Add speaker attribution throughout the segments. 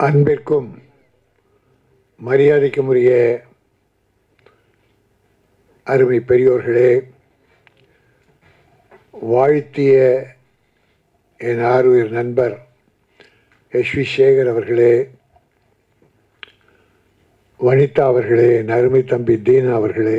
Speaker 1: அன்பிற்கும் மரியாதைக்கும் உரிய அருமை பெரியோர்களே வாழ்த்திய என் ஆறுயிர் நண்பர் எஸ் வி சேகர் அவர்களே வனிதா அவர்களே என் அருமை தம்பி தீனா அவர்களே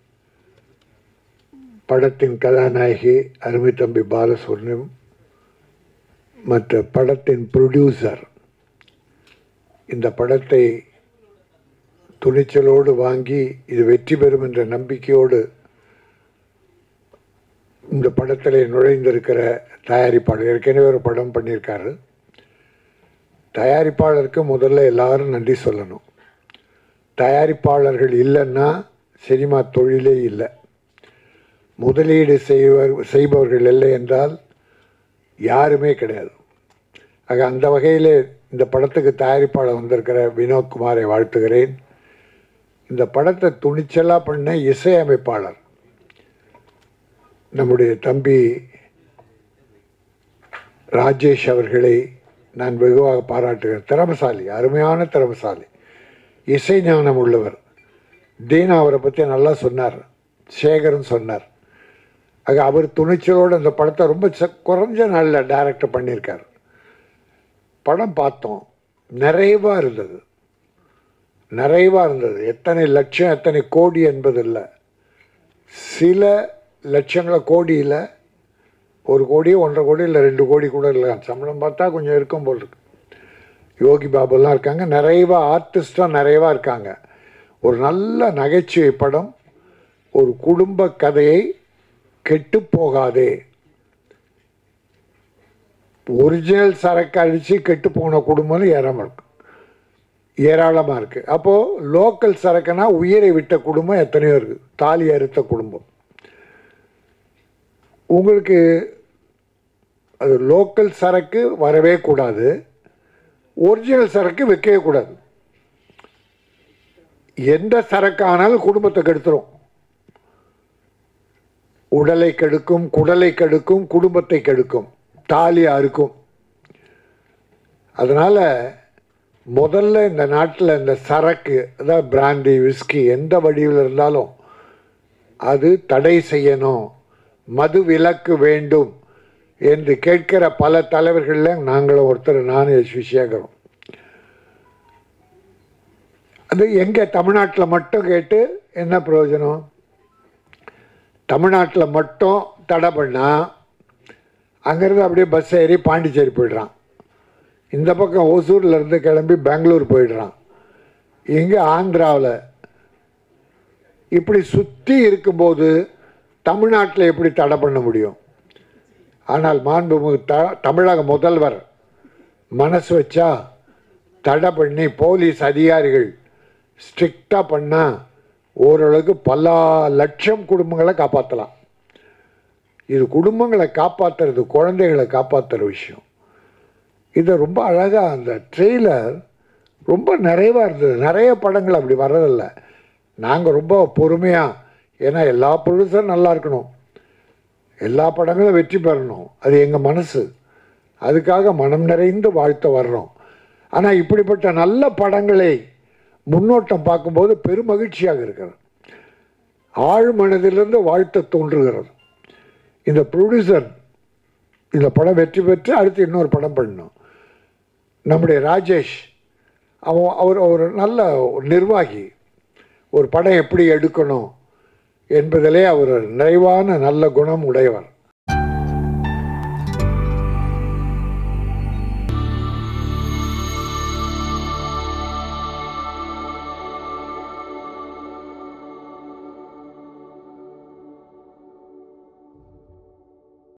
Speaker 1: படத்தின் கதாநாயகி அருமை தம்பி பாலசுப்ரமணியம் மற்ற படத்தின் ப்ரொடியூசர் இந்த படத்தை துணிச்சலோடு வாங்கி இது வெற்றி பெறும் என்ற நம்பிக்கையோடு இந்த படத்தில் நுழைந்திருக்கிற தயாரிப்பாளர் ஏற்கனவே ஒரு படம் பண்ணியிருக்காரு தயாரிப்பாளருக்கு முதல்ல எல்லாரும் நன்றி சொல்லணும் தயாரிப்பாளர்கள் இல்லைன்னா சினிமா தொழிலே இல்லை முதலீடு செய்வர் செய்பவர்கள் இல்லை என்றால் யாருமே கிடையாது ஆக அந்த வகையில் இந்த படத்துக்கு தயாரிப்பாளர் வந்திருக்கிற வினோத்குமாரை வாழ்த்துகிறேன் இந்த படத்தை துணிச்சலாக பண்ண இசையமைப்பாளர் நம்முடைய தம்பி ராஜேஷ் அவர்களை நான் வெகுவாக பாராட்டுகிறேன் திறமசாலி அருமையான திறமசாலி இசை ஞானம் உள்ளவர் தீனா அவரை பற்றி நல்லா சொன்னார் சேகரன் சொன்னார் ஆக அவர் துணிச்சலோடு அந்த படத்தை ரொம்ப ச- குறைஞ்ச நாளில் டைரக்டர் பண்ணியிருக்கார் படம் பார்த்தோம் நிறைவாக இருந்தது நிறைவாக இருந்தது எத்தனை லட்சம் எத்தனை கோடி என்பது இல்லை சில லட்சங்கள கோடியில் ஒரு கோடி ஒன்றரை கோடி இல்லை ரெண்டு கோடி கூட இல்லை சம்பளம் பார்த்தா கொஞ்சம் இருக்கும் போல் இருக்கு யோகி பாபுலாம் இருக்காங்க நிறைவாக ஆர்டிஸ்டாக நிறைவாக இருக்காங்க ஒரு நல்ல நகைச்சுவை படம் ஒரு குடும்ப கதையை கெட்டு போகாதே ஒரிஜினல் சரக்கு அடித்து கெட்டு போன குடும்பம் ஏறாமல் இருக்கு ஏராளமாக இருக்குது அப்போது லோக்கல் சரக்குனா உயிரை விட்ட குடும்பம் எத்தனையோ இருக்குது தாலி அறுத்த குடும்பம் உங்களுக்கு அது லோக்கல் சரக்கு வரவே கூடாது ஒரிஜினல் சரக்கு வைக்கவே கூடாது எந்த சரக்கு ஆனாலும் குடும்பத்தை கெடுத்துரும் உடலை கெடுக்கும் குடலை கெடுக்கும் குடும்பத்தை கெடுக்கும் தாலி அறுக்கும் அதனால் முதல்ல இந்த நாட்டில் இந்த சரக்கு அதாவது பிராண்டி விஸ்கி எந்த வடிவில் இருந்தாலும் அது தடை செய்யணும் மது விலக்கு வேண்டும் என்று கேட்கிற பல தலைவர்களில் நாங்களும் ஒருத்தர் நானும் எஸ் வி சேகரும் அது எங்கே தமிழ்நாட்டில் மட்டும் கேட்டு என்ன பிரயோஜனம் தமிழ்நாட்டில் மட்டும் தடை பண்ணால் அங்கேருந்து அப்படியே பஸ் ஏறி பாண்டிச்சேரி போயிடுறான் இந்த பக்கம் ஓசூர்ல இருந்து கிளம்பி பெங்களூர் போயிடுறான் இங்கே ஆந்திராவில் இப்படி சுற்றி இருக்கும்போது தமிழ்நாட்டில் எப்படி தடை பண்ண முடியும் ஆனால் மாண்புமிகு த தமிழக முதல்வர் மனசு வச்சா தடை பண்ணி போலீஸ் அதிகாரிகள் ஸ்ட்ரிக்டாக பண்ணால் ஓரளவுக்கு பல லட்சம் குடும்பங்களை காப்பாற்றலாம் இது குடும்பங்களை காப்பாற்றுறது குழந்தைகளை காப்பாற்றுற விஷயம் இது ரொம்ப அழகாக அந்த ட்ரெய்லர் ரொம்ப நிறைவாக இருந்தது நிறைய படங்கள் அப்படி வர்றதில்ல நாங்கள் ரொம்ப பொறுமையாக ஏன்னா எல்லா ப்ரொடியூசரும் நல்லா இருக்கணும் எல்லா படங்களும் வெற்றி பெறணும் அது எங்கள் மனசு அதுக்காக மனம் நிறைந்து வாழ்த்த வர்றோம் ஆனால் இப்படிப்பட்ட நல்ல படங்களை முன்னோட்டம் பார்க்கும்போது பெருமகிழ்ச்சியாக இருக்கிறது ஆழ் மனதிலிருந்து வாழ்த்த தோன்றுகிறது இந்த ப்ரொடியூசர் இந்த படம் வெற்றி பெற்று அடுத்து இன்னொரு படம் பண்ணணும் நம்முடைய ராஜேஷ் அவன் அவர் ஒரு நல்ல ஒரு நிர்வாகி ஒரு படம் எப்படி எடுக்கணும் என்பதிலே அவர் நிறைவான நல்ல குணம் உடையவர்